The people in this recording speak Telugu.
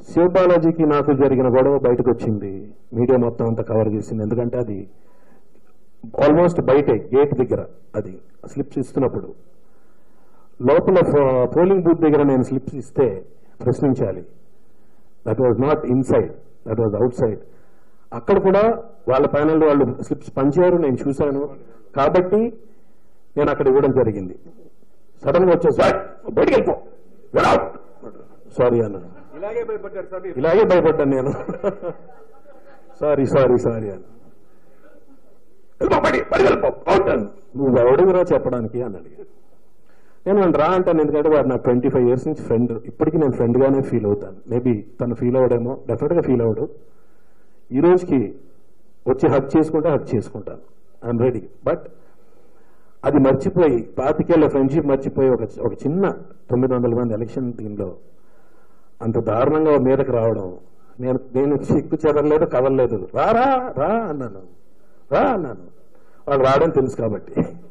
శివబాలాజీకి నాకు జరిగిన గొడవ బయటకు వచ్చింది మీడియా మొత్తం అంతా కవర్ చేసింది ఎందుకంటే అది ఆల్మోస్ట్ బయటే గేట్ దగ్గర అది స్లిప్స్ ఇస్తున్నప్పుడు లోపల ఫో- పోలింగ్ బూత్ దగ్గర నేను స్లిప్స్ ఇస్తే ప్రశ్నించాలి that was not inside that was outside అక్కడ కూడా వాళ్ళ ప్యానల్ వాళ్ళు స్లిప్స్ పంచారు నేను చూశాను కాబట్టి నేను అక్కడ ఇవ్వడం జరిగింది సడన్ గా వచ్చేసి "ఏయ్, బయటికి వెళ్ళిపో సారీ అన్నాను ఇలాగే భయపడ్డారు సార్ మీరు. ఇలాగే భయపడ్డాను నేను సారీ సారీ సారీ అని వెళ్ళిపో, బయటికి, బయటికి వెళ్ళిపో, అవుట్ అన్నాను. నువ్వు ఎవడివిరా చెప్పడానికి అన్నాడు నేను వాడిని రా అంటాను ఎందుకంటే వాడు నాకు ట్వంటీ ఫైవ్ ఇయర్స్ నుంచి ఫ్రెండ్ ఇప్పటికీ నేను ఫ్రెండ్ గానే ఫీల్ అవుతాను మేబీ తను ఫీల్ అవడేమో డెఫినెట్ గా ఫీల్ అవడు ఈ రోజుకి వచ్చి హక్ చేసుకుంటే హక్ చేసుకుంటాను ఐఎమ్ రెడీ బట్ అది మర్చిపోయి పాతికేళ్ల ఫ్రెండ్షిప్ మర్చిపోయి ఒక ఒక చిన్న తొమ్మిది వందల మంది ఎలక్షన్ టీంలో అంత దారుణంగా మీదకి రావడం నేను నేను సిక్కు చెదరలేదు కదలలేదు రా రా రా అన్నాను రా అన్నాను వాళ్ళు రావడం తెలుసు కాబట్టి